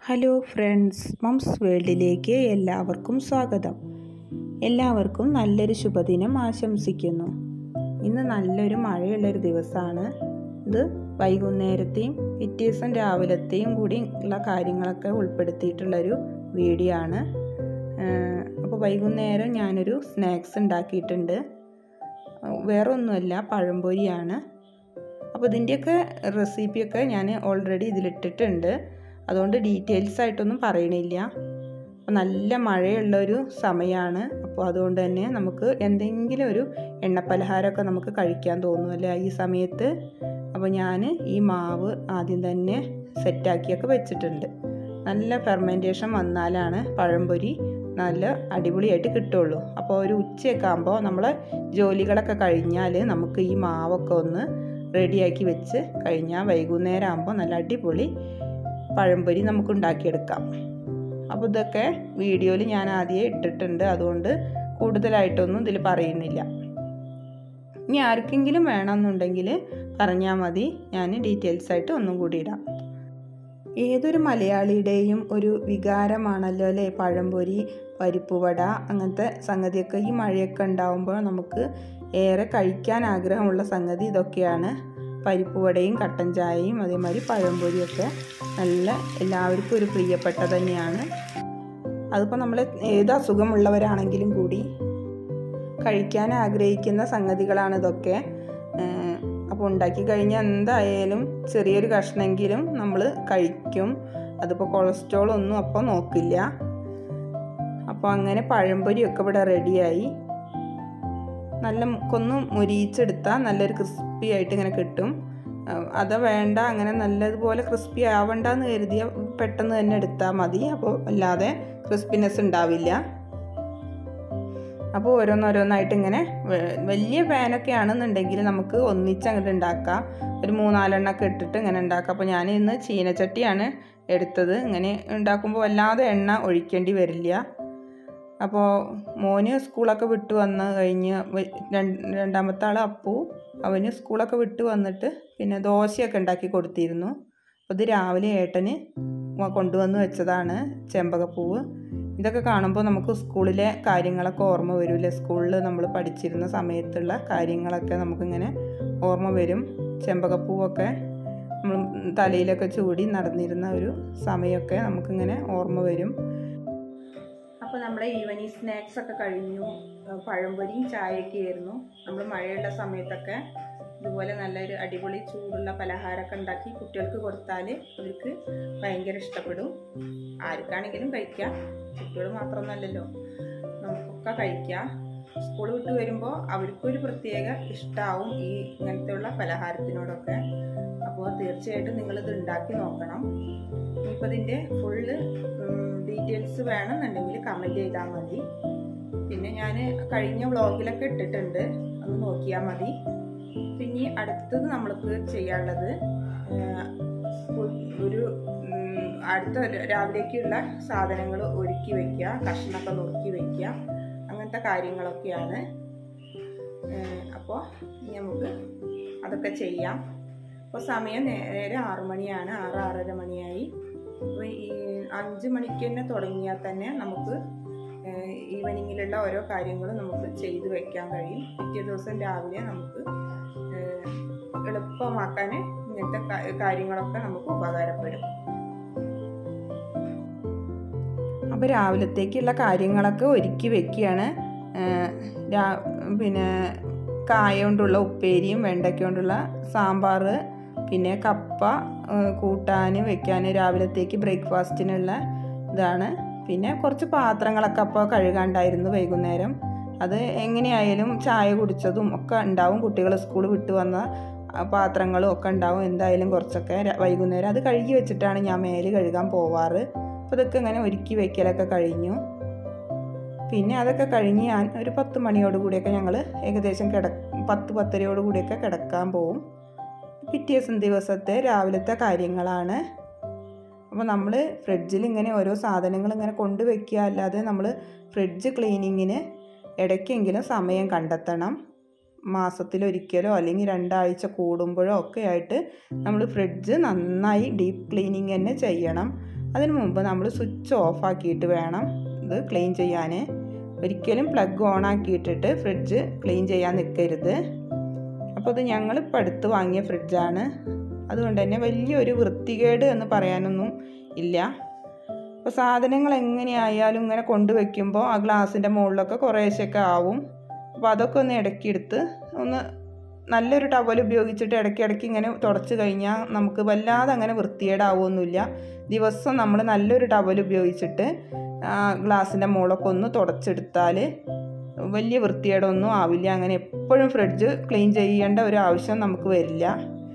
hello friends moms വേൾഡിലേക്ക് എല്ലാവർക്കും സ്വാഗതം എല്ലാവർക്കും നല്ലൊരു ശുഭദിനം ആശംസിക്കുന്നു ഇന്ന് നല്ലൊരു മഴയുള്ളൊരു ദിവസമാണ് ഇത് വൈകുന്നേരത്തെയും പിറ്റേ ദിവസം രാവിലത്തെയും കൂടി ഉള്ള കാര്യങ്ങളൊക്കെ ഉൾപ്പെടുത്തിയിട്ടുള്ളൊരു വീഡിയോ ആണ് അപ്പോൾ വൈകുന്നേരം ഞാനൊരു സ്നാക്സ് ഉണ്ടാക്കിയിട്ടുണ്ട് വേറെ ഒന്നുമല്ല പഴംപൊരിയാണ് അപ്പോൾ ഇതിൻ്റെയൊക്കെ റെസിപ്പിയൊക്കെ ഞാൻ ഓൾറെഡി ഇതിലിട്ടിട്ടുണ്ട് അതുകൊണ്ട് ഡീറ്റെയിൽസ് ആയിട്ടൊന്നും പറയണില്ല അപ്പോൾ നല്ല മഴയുള്ളൊരു സമയമാണ് അപ്പോൾ അതുകൊണ്ട് തന്നെ നമുക്ക് എന്തെങ്കിലും ഒരു എണ്ണപ്പലഹാരമൊക്കെ നമുക്ക് കഴിക്കാൻ തോന്നുമല്ലേ ഈ സമയത്ത് അപ്പോൾ ഞാൻ ഈ മാവ് ആദ്യം തന്നെ സെറ്റാക്കിയൊക്കെ വെച്ചിട്ടുണ്ട് നല്ല ഫെർമെൻറ്റേഷൻ വന്നാലാണ് പഴംപൊരി നല്ല അടിപൊളിയായിട്ട് കിട്ടുള്ളൂ അപ്പോൾ ഒരു ഉച്ചയൊക്കെ ആകുമ്പോൾ നമ്മൾ ജോലികളൊക്കെ കഴിഞ്ഞാൽ നമുക്ക് ഈ മാവൊക്കെ ഒന്ന് റെഡിയാക്കി വെച്ച് കഴിഞ്ഞാൽ വൈകുന്നേരം ആകുമ്പോൾ നല്ല അടിപൊളി പഴംപൊരി നമുക്ക് ഉണ്ടാക്കിയെടുക്കാം അപ്പോൾ ഇതൊക്കെ വീഡിയോയിൽ ഞാൻ ആദ്യമേ ഇട്ടിട്ടുണ്ട് അതുകൊണ്ട് കൂടുതലായിട്ടൊന്നും ഇതിൽ പറയുന്നില്ല ഇനി ആർക്കെങ്കിലും വേണമെന്നുണ്ടെങ്കിൽ പറഞ്ഞാൽ മതി ഞാൻ ഡീറ്റെയിൽസ് ആയിട്ട് ഒന്നും കൂടി ഇടാം ഏതൊരു മലയാളിയുടെയും ഒരു വികാരമാണല്ലോ അല്ലേ പഴംപൊരി പരിപ്പുവട അങ്ങനത്തെ സംഗതിയൊക്കെ ഈ മഴയൊക്കെ ഉണ്ടാകുമ്പോൾ നമുക്ക് ഏറെ കഴിക്കാൻ ആഗ്രഹമുള്ള സംഗതി ഇതൊക്കെയാണ് പരിപ്പുവടയും കട്ടൻ ചായയും അതേമാതിരി പഴംപൊരിയൊക്കെ നല്ല എല്ലാവർക്കും ഒരു പ്രിയപ്പെട്ട തന്നെയാണ് അതിപ്പോൾ നമ്മൾ ഏത് അസുഖമുള്ളവരാണെങ്കിലും കൂടി കഴിക്കാൻ ആഗ്രഹിക്കുന്ന സംഗതികളാണ് ഇതൊക്കെ അപ്പോൾ ഉണ്ടാക്കി കഴിഞ്ഞാൽ എന്തായാലും ചെറിയൊരു കഷ്ണമെങ്കിലും നമ്മൾ കഴിക്കും അതിപ്പോൾ കൊളസ്ട്രോൾ ഒന്നും അപ്പോൾ നോക്കില്ല അപ്പോൾ അങ്ങനെ പഴംപൊരിയൊക്കെ ഇവിടെ റെഡിയായി നല്ല കൊന്ന് മുരിയിച്ചെടുത്താൽ നല്ലൊരു ക്രിസ്പി ആയിട്ട് ഇങ്ങനെ കിട്ടും അത് വേണ്ട അങ്ങനെ നല്ലതുപോലെ ക്രിസ്പി ആവണ്ടെന്ന് കരുതിയ പെട്ടെന്ന് തന്നെ എടുത്താൽ മതി അപ്പോൾ അല്ലാതെ ക്രിസ്പിനെസ് ഉണ്ടാവില്ല അപ്പോൾ ഓരോന്നോരോന്നായിട്ട് ഇങ്ങനെ വലിയ പാനൊക്കെ ആണെന്നുണ്ടെങ്കിൽ നമുക്ക് ഒന്നിച്ച് അങ്ങോട്ട് ഉണ്ടാക്കാം ഒരു മൂന്നാലെണ്ണൊക്കെ ഇട്ടിട്ട് ഇങ്ങനെ ഉണ്ടാക്കാം അപ്പോൾ ഞാൻ ഇന്ന് ചീനച്ചട്ടിയാണ് എടുത്തത് ഇങ്ങനെ ഉണ്ടാക്കുമ്പോൾ വല്ലാതെ എണ്ണ ഒഴിക്കേണ്ടി വരില്ല അപ്പോൾ മോന് സ്കൂളൊക്കെ വിട്ട് വന്ന് കഴിഞ്ഞ് രണ്ടാമത്തെ ആൾ അപ്പു അവന് സ്കൂളൊക്കെ വിട്ട് വന്നിട്ട് പിന്നെ ദോശയൊക്കെ ഉണ്ടാക്കി കൊടുത്തിരുന്നു അപ്പോൾ ഇത് രാവിലെ ഏട്ടന് കൊണ്ടുവന്ന് വെച്ചതാണ് ചെമ്പകപ്പൂവ് ഇതൊക്കെ കാണുമ്പോൾ നമുക്ക് സ്കൂളിലെ കാര്യങ്ങളൊക്കെ ഓർമ്മ വരില്ലേ സ്കൂളിൽ നമ്മൾ പഠിച്ചിരുന്ന സമയത്തുള്ള കാര്യങ്ങളൊക്കെ നമുക്കിങ്ങനെ ഓർമ്മ വരും ചെമ്പകപ്പൂവൊക്കെ നമ്മൾ തലയിലൊക്കെ ചൂടി നടന്നിരുന്ന ഒരു സമയമൊക്കെ നമുക്കിങ്ങനെ ഓർമ്മ വരും അപ്പോൾ നമ്മുടെ ഈവനിങ് സ്നാക്സ് ഒക്കെ കഴിഞ്ഞു പഴംപൊരിയും ചായയൊക്കെ ആയിരുന്നു നമ്മൾ മഴയുള്ള സമയത്തൊക്കെ ഇതുപോലെ നല്ലൊരു അടിപൊളി ചൂടുള്ള പലഹാരമൊക്കെ ഉണ്ടാക്കി കുട്ടികൾക്ക് കൊടുത്താൽ അവർക്ക് ഭയങ്കര ഇഷ്ടപ്പെടും ആർക്കാണെങ്കിലും കഴിക്കാം കുട്ടികൾ മാത്രമൊന്നുമല്ലല്ലോ നമുക്കൊക്കെ കഴിക്കാം സ്കൂൾ വിട്ട് വരുമ്പോൾ അവർക്കൊരു പ്രത്യേക ഇഷ്ടമാവും ഈ ഇങ്ങനത്തെയുള്ള പലഹാരത്തിനോടൊക്കെ അപ്പോൾ തീർച്ചയായിട്ടും നിങ്ങളിത് ഉണ്ടാക്കി നോക്കണം ഇനിയിപ്പോൾ ഇതിൻ്റെ ഫുള്ള് ഡീറ്റെയിൽസ് വേണമെന്നുണ്ടെങ്കിൽ കമൻറ്റ് ചെയ്താൽ മതി പിന്നെ ഞാൻ കഴിഞ്ഞ വ്ളോഗിലൊക്കെ ഇട്ടിട്ടുണ്ട് അത് നോക്കിയാൽ മതി പിന്നെ അടുത്തത് നമ്മൾക്ക് ചെയ്യാനുള്ളത് ഒരു അടുത്ത രാവിലേക്കുള്ള സാധനങ്ങൾ ഒരുക്കി വയ്ക്കുക കഷ്ണമൊക്കെ നുറുക്കി വയ്ക്കുക അങ്ങനത്തെ കാര്യങ്ങളൊക്കെയാണ് അപ്പോൾ നമുക്ക് അതൊക്കെ ചെയ്യാം അപ്പോൾ സമയം നേരെ ആറു മണിയാണ് ആറ് ആറര മണിയായി അപ്പോൾ ഈ അഞ്ച് മണിക്ക് തന്നെ തുടങ്ങിയാൽ തന്നെ നമുക്ക് ഈവനിങ്ങിലുള്ള ഓരോ കാര്യങ്ങളും നമുക്ക് ചെയ്തു വെക്കാൻ കഴിയും പിറ്റേ ദിവസം രാവിലെ നമുക്ക് എളുപ്പമാക്കാൻ ഇങ്ങനത്തെ കാര്യങ്ങളൊക്കെ നമുക്ക് ഉപകാരപ്പെടും അപ്പോൾ രാവിലത്തേക്കുള്ള കാര്യങ്ങളൊക്കെ ഒരുക്കി വെക്കുകയാണ് പിന്നെ കായ കൊണ്ടുള്ള ഉപ്പേരിയും വെണ്ടയ്ക്ക കൊണ്ടുള്ള സാമ്പാർ പിന്നെ കപ്പ കൂട്ടാൻ വെക്കാൻ രാവിലത്തേക്ക് ബ്രേക്ക്ഫാസ്റ്റിനുള്ള ഇതാണ് പിന്നെ കുറച്ച് പാത്രങ്ങളൊക്കെ അപ്പോൾ കഴുകാണ്ടായിരുന്നു വൈകുന്നേരം അത് എങ്ങനെയായാലും ചായ കുടിച്ചതും ഒക്കെ ഉണ്ടാവും കുട്ടികൾ സ്കൂൾ വിട്ട് വന്ന പാത്രങ്ങളും ഒക്കെ ഉണ്ടാവും എന്തായാലും കുറച്ചൊക്കെ വൈകുന്നേരം അത് കഴുകി വെച്ചിട്ടാണ് ഞാൻ മേല് കഴുകാൻ പോവാറ് അപ്പോൾ ഇതൊക്കെ ഇങ്ങനെ ഒരുക്കി വെക്കലൊക്കെ കഴിഞ്ഞു പിന്നെ അതൊക്കെ കഴിഞ്ഞ് ഞാൻ ഒരു പത്ത് മണിയോട് കൂടിയൊക്കെ ഞങ്ങൾ ഏകദേശം കിട പത്ത് പത്തരയോട് കൂടിയൊക്കെ കിടക്കാൻ പോവും പിറ്റേ ദിവസത്തെ രാവിലത്തെ കാര്യങ്ങളാണ് അപ്പോൾ നമ്മൾ ഫ്രിഡ്ജിൽ ഇങ്ങനെ ഓരോ സാധനങ്ങൾ ഇങ്ങനെ കൊണ്ടുവയ്ക്കുക അല്ലാതെ നമ്മൾ ഫ്രിഡ്ജ് ക്ലീനിങ്ങിന് ഇടയ്ക്കെങ്കിലും സമയം കണ്ടെത്തണം മാസത്തിലൊരിക്കലോ അല്ലെങ്കിൽ രണ്ടാഴ്ച കൂടുമ്പോഴോ ഒക്കെ ആയിട്ട് നമ്മൾ ഫ്രിഡ്ജ് നന്നായി ഡീപ്പ് ക്ലീനിങ് തന്നെ ചെയ്യണം അതിന് മുമ്പ് നമ്മൾ സ്വിച്ച് ഓഫ് ആക്കിയിട്ട് വേണം ഇത് ക്ലീൻ ചെയ്യാൻ ഒരിക്കലും പ്ലഗ് ഓൺ ആക്കിയിട്ടിട്ട് ഫ്രിഡ്ജ് ക്ലീൻ ചെയ്യാൻ നിൽക്കരുത് അപ്പോൾ ഇത് ഞങ്ങളിപ്പോൾ അടുത്ത് വാങ്ങിയ ഫ്രിഡ്ജാണ് അതുകൊണ്ട് തന്നെ വലിയൊരു വൃത്തികേട് എന്ന് പറയാനൊന്നും ഇല്ല അപ്പോൾ സാധനങ്ങൾ എങ്ങനെയായാലും ഇങ്ങനെ കൊണ്ടുവയ്ക്കുമ്പോൾ ആ ഗ്ലാസിൻ്റെ മുകളിലൊക്കെ കുറേശ്ശൊക്കെ ആവും അപ്പോൾ അതൊക്കെ ഒന്ന് ഇടയ്ക്കെടുത്ത് ഒന്ന് നല്ലൊരു ടവൽ ഉപയോഗിച്ചിട്ട് ഇടയ്ക്കിടയ്ക്ക് ഇങ്ങനെ തുടച്ച് കഴിഞ്ഞാൽ നമുക്ക് വല്ലാതെ അങ്ങനെ വൃത്തികേടാവുമൊന്നുമില്ല ദിവസം നമ്മൾ നല്ലൊരു ടവൽ ഉപയോഗിച്ചിട്ട് ഗ്ലാസിൻ്റെ മുകളൊക്കെ ഒന്ന് തുടച്ചെടുത്താൽ വലിയ വൃത്തികേടൊന്നും ആവില്ല അങ്ങനെ എപ്പോഴും ഫ്രിഡ്ജ് ക്ലീൻ ചെയ്യേണ്ട ഒരു ആവശ്യം നമുക്ക് വരില്ല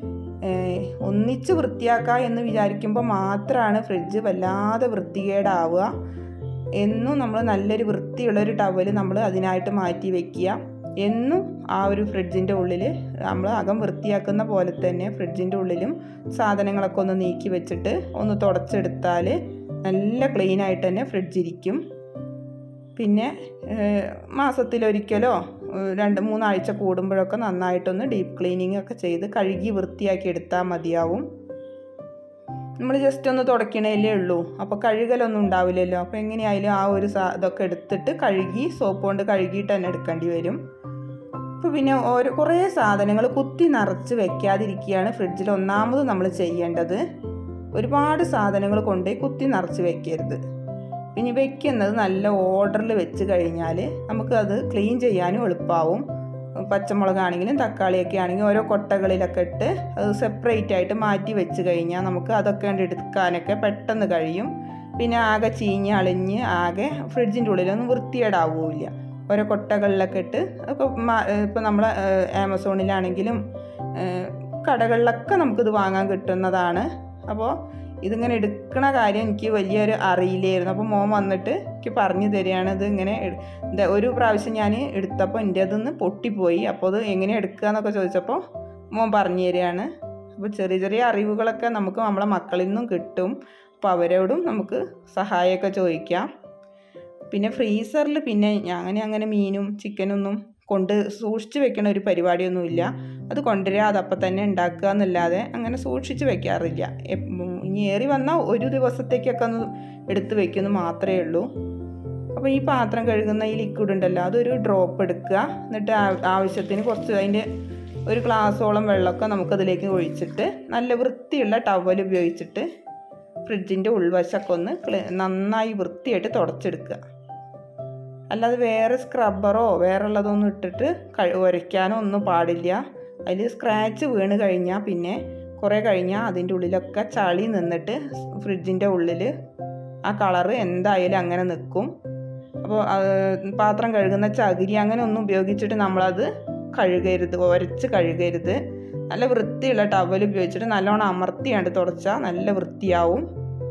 ഒന്നിച്ച് വൃത്തിയാക്കുക എന്ന് വിചാരിക്കുമ്പോൾ മാത്രമാണ് ഫ്രിഡ്ജ് വല്ലാതെ വൃത്തികേടാവുക എന്നും നമ്മൾ നല്ലൊരു വൃത്തിയുള്ളൊരു ടവൽ നമ്മൾ അതിനായിട്ട് മാറ്റി വയ്ക്കുക എന്നും ആ ഒരു ഫ്രിഡ്ജിൻ്റെ ഉള്ളിൽ നമ്മൾ അകം വൃത്തിയാക്കുന്ന പോലെ തന്നെ ഫ്രിഡ്ജിൻ്റെ ഉള്ളിലും സാധനങ്ങളൊക്കെ ഒന്ന് നീക്കി വെച്ചിട്ട് ഒന്ന് തുടച്ചെടുത്താൽ നല്ല ക്ലീൻ ആയിട്ട് തന്നെ ഫ്രിഡ്ജ് ഇരിക്കും പിന്നെ മാസത്തിലൊരിക്കലോ രണ്ട് മൂന്നാഴ്ച കൂടുമ്പോഴൊക്കെ നന്നായിട്ടൊന്ന് ഡീപ്പ് ക്ലീനിങ് ഒക്കെ ചെയ്ത് കഴുകി വൃത്തിയാക്കി എടുത്താൽ മതിയാവും നമ്മൾ ജസ്റ്റ് ഒന്ന് തുടയ്ക്കണേലേ ഉള്ളൂ അപ്പോൾ കഴുകലൊന്നും ഉണ്ടാവില്ലല്ലോ അപ്പോൾ എങ്ങനെയായാലും ആ ഒരു സാ ഇതൊക്കെ എടുത്തിട്ട് കഴുകി സോപ്പ് കൊണ്ട് കഴുകിയിട്ട് തന്നെ എടുക്കേണ്ടി വരും അപ്പോൾ പിന്നെ ഓരോ കുറേ സാധനങ്ങൾ കുത്തി നിറച്ച് വെക്കാതിരിക്കുകയാണ് ഫ്രിഡ്ജിൽ ഒന്നാമത് നമ്മൾ ചെയ്യേണ്ടത് ഒരുപാട് സാധനങ്ങൾ കൊണ്ടുപോയി കുത്തി നിറച്ച് വെക്കരുത് പിന്നെ വെക്കുന്നത് നല്ല ഓർഡറിൽ വെച്ച് കഴിഞ്ഞാൽ നമുക്കത് ക്ലീൻ ചെയ്യാനും എളുപ്പമാവും പച്ചമുളകാണെങ്കിലും തക്കാളിയൊക്കെ ആണെങ്കിലും ഓരോ കൊട്ടകളിലൊക്കെ ഇട്ട് അത് സെപ്പറേറ്റ് ആയിട്ട് മാറ്റി വെച്ച് കഴിഞ്ഞാൽ നമുക്ക് അതൊക്കെ കണ്ട് എടുക്കാനൊക്കെ പെട്ടെന്ന് കഴിയും പിന്നെ ആകെ ചീഞ്ഞ് അളിഞ്ഞ് ആകെ ഫ്രിഡ്ജിൻ്റെ ഉള്ളിലൊന്നും വൃത്തികേടാവില്ല ഓരോ കൊട്ടകളിലൊക്കെ ഇട്ട് ഒക്കെ ഇപ്പോൾ നമ്മൾ ആമസോണിലാണെങ്കിലും കടകളിലൊക്കെ നമുക്കിത് വാങ്ങാൻ കിട്ടുന്നതാണ് അപ്പോൾ ഇതിങ്ങനെ എടുക്കണ കാര്യം എനിക്ക് വലിയൊരു അറിയില്ലായിരുന്നു അപ്പോൾ മോൻ വന്നിട്ട് എനിക്ക് പറഞ്ഞു തരികയാണ് ഇത് ഇങ്ങനെ എന്താ ഒരു പ്രാവശ്യം ഞാൻ എടുത്തപ്പോൾ എൻ്റെ അതിന്ന് പൊട്ടിപ്പോയി അപ്പോൾ അത് എങ്ങനെ എടുക്കുക എന്നൊക്കെ ചോദിച്ചപ്പോൾ മോൻ പറഞ്ഞു തരികയാണ് അപ്പോൾ ചെറിയ ചെറിയ അറിവുകളൊക്കെ നമുക്ക് നമ്മളെ മക്കളിൽ നിന്നും കിട്ടും അപ്പോൾ അവരോടും നമുക്ക് സഹായമൊക്കെ ചോദിക്കാം പിന്നെ ഫ്രീസറിൽ പിന്നെ അങ്ങനെ അങ്ങനെ മീനും ചിക്കനൊന്നും കൊണ്ട് സൂക്ഷിച്ച് വെക്കണ ഒരു പരിപാടിയൊന്നുമില്ല അത് കൊണ്ടുവരിക അതപ്പം തന്നെ ഉണ്ടാക്കുക എന്നല്ലാതെ അങ്ങനെ സൂക്ഷിച്ച് വെക്കാറില്ല ഇനി ഏറി വന്നാൽ ഒരു ദിവസത്തേക്കൊക്കെ ഒന്ന് എടുത്ത് വെക്കുന്നു മാത്രമേ ഉള്ളൂ അപ്പോൾ ഈ പാത്രം കഴുകുന്ന ഈ ലിക്വിഡ് ഉണ്ടല്ലോ അതൊരു ഡ്രോപ്പ് എടുക്കുക എന്നിട്ട് ആവശ്യത്തിന് കുറച്ച് അതിൻ്റെ ഒരു ഗ്ലാസോളം വെള്ളമൊക്കെ നമുക്കതിലേക്ക് ഒഴിച്ചിട്ട് നല്ല വൃത്തിയുള്ള ടവൽ ഉപയോഗിച്ചിട്ട് ഫ്രിഡ്ജിൻ്റെ ഉൾവശമൊക്കെ ഒന്ന് നന്നായി വൃത്തിയായിട്ട് തുടച്ചെടുക്കുക അല്ലാതെ വേറെ സ്ക്രബ്ബറോ വേറെ ഉള്ളതൊന്നും ഇട്ടിട്ട് കഴി ഉരയ്ക്കാനോ ഒന്നും പാടില്ല അതിൽ സ്ക്രാച്ച് വീണ് കഴിഞ്ഞാൽ പിന്നെ കുറേ കഴിഞ്ഞാൽ അതിൻ്റെ ഉള്ളിലൊക്കെ ചളി നിന്നിട്ട് ഫ്രിഡ്ജിൻ്റെ ഉള്ളിൽ ആ കളറ് എന്തായാലും അങ്ങനെ നിൽക്കും അപ്പോൾ പാത്രം കഴുകുന്ന ചകിരി അങ്ങനെ ഒന്നും ഉപയോഗിച്ചിട്ട് നമ്മളത് കഴുകരുത് ഉരച്ച് കഴുകരുത് നല്ല വൃത്തിയുള്ള ടവൽ ഉപയോഗിച്ചിട്ട് നല്ലോണം അമർത്തിയാണ്ട് തുടച്ചാൽ നല്ല വൃത്തിയാവും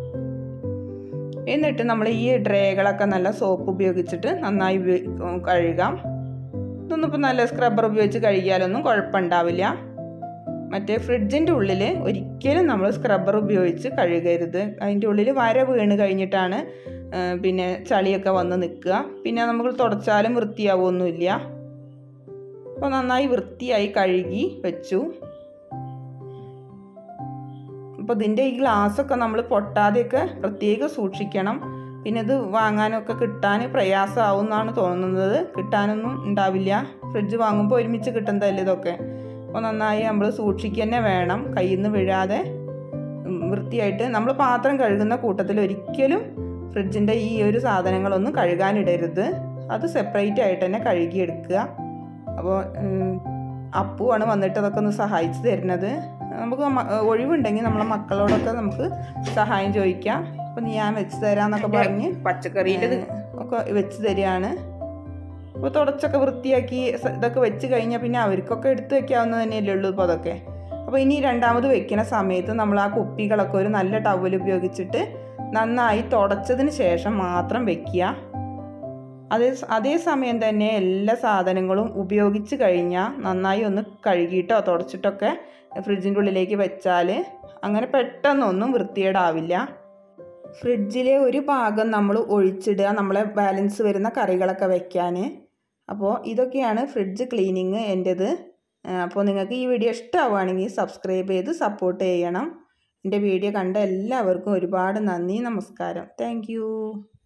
എന്നിട്ട് നമ്മൾ ഈ ഡ്രേകളൊക്കെ നല്ല സോപ്പ് ഉപയോഗിച്ചിട്ട് നന്നായി കഴുകാം ഇതൊന്നും ഇപ്പോൾ നല്ല സ്ക്രബ്ബർ ഉപയോഗിച്ച് കഴുകിയാലൊന്നും കുഴപ്പമുണ്ടാവില്ല മറ്റേ ഫ്രിഡ്ജിൻ്റെ ഉള്ളിൽ ഒരിക്കലും നമ്മൾ സ്ക്രബ്ബർ ഉപയോഗിച്ച് കഴുകരുത് അതിൻ്റെ ഉള്ളിൽ വര വീണ് കഴിഞ്ഞിട്ടാണ് പിന്നെ ചളിയൊക്കെ വന്ന് നിൽക്കുക പിന്നെ നമുക്ക് തുടച്ചാലും വൃത്തിയാവുമൊന്നുമില്ല അപ്പോൾ നന്നായി വൃത്തിയായി കഴുകി വെച്ചു അപ്പോൾ ഇതിൻ്റെ ഈ ഗ്ലാസ്സൊക്കെ നമ്മൾ പൊട്ടാതെയൊക്കെ പ്രത്യേകം സൂക്ഷിക്കണം പിന്നെ ഇത് വാങ്ങാനൊക്കെ കിട്ടാൻ പ്രയാസമാവും എന്നാണ് തോന്നുന്നത് കിട്ടാനൊന്നും ഉണ്ടാവില്ല ഫ്രിഡ്ജ് വാങ്ങുമ്പോൾ ഒരുമിച്ച് കിട്ടുന്നതല്ലേ ഇതൊക്കെ അപ്പോൾ നന്നായി നമ്മൾ സൂക്ഷിക്കുക തന്നെ വേണം കയ്യിൽ നിന്ന് വീഴാതെ വൃത്തിയായിട്ട് നമ്മൾ പാത്രം കഴുകുന്ന കൂട്ടത്തിൽ ഒരിക്കലും ഫ്രിഡ്ജിൻ്റെ ഈ ഒരു സാധനങ്ങളൊന്നും കഴുകാനിടരുത് അത് സെപ്പറേറ്റ് ആയിട്ട് തന്നെ കഴുകിയെടുക്കുക അപ്പോൾ അപ്പുവാണ് വന്നിട്ട് അതൊക്കെ ഒന്ന് സഹായിച്ചു തരുന്നത് നമുക്ക് ഒഴിവുണ്ടെങ്കിൽ നമ്മളെ മക്കളോടൊക്കെ നമുക്ക് സഹായം ചോദിക്കാം അപ്പം ഞാൻ വെച്ച് തരാമെന്നൊക്കെ പറഞ്ഞ് പച്ചക്കറിയിൽ ഒക്കെ വെച്ച് തരികയാണ് അപ്പോൾ തുടച്ചൊക്കെ വൃത്തിയാക്കി ഇതൊക്കെ വെച്ച് കഴിഞ്ഞാൽ പിന്നെ അവർക്കൊക്കെ എടുത്ത് വെക്കാവുന്നത് തന്നെയല്ലേ ഉള്ളൂ ഇപ്പോൾ അതൊക്കെ അപ്പോൾ ഇനി രണ്ടാമത് വെക്കുന്ന സമയത്ത് നമ്മൾ ആ കുപ്പികളൊക്കെ ഒരു നല്ല ടവൽ ഉപയോഗിച്ചിട്ട് നന്നായി തുടച്ചതിന് ശേഷം മാത്രം വെക്കുക അതേ അതേ സമയം തന്നെ എല്ലാ സാധനങ്ങളും ഉപയോഗിച്ച് കഴിഞ്ഞാൽ നന്നായി ഒന്ന് കഴുകിയിട്ടോ തുടച്ചിട്ടൊക്കെ ഫ്രിഡ്ജിൻ്റെ ഉള്ളിലേക്ക് വെച്ചാൽ അങ്ങനെ പെട്ടെന്നൊന്നും വൃത്തികേടാവില്ല ഫ്രിഡ്ജിലെ ഒരു ഭാഗം നമ്മൾ ഒഴിച്ചിടുക നമ്മളെ ബാലൻസ് വരുന്ന കറികളൊക്കെ വെക്കാൻ അപ്പോൾ ഇതൊക്കെയാണ് ഫ്രിഡ്ജ് ക്ലീനിങ് എൻ്റെത് അപ്പോൾ നിങ്ങൾക്ക് ഈ വീഡിയോ ഇഷ്ടമാവുകയാണെങ്കിൽ സബ്സ്ക്രൈബ് ചെയ്ത് സപ്പോർട്ട് ചെയ്യണം എൻ്റെ വീഡിയോ കണ്ട എല്ലാവർക്കും ഒരുപാട് നന്ദി നമസ്കാരം താങ്ക്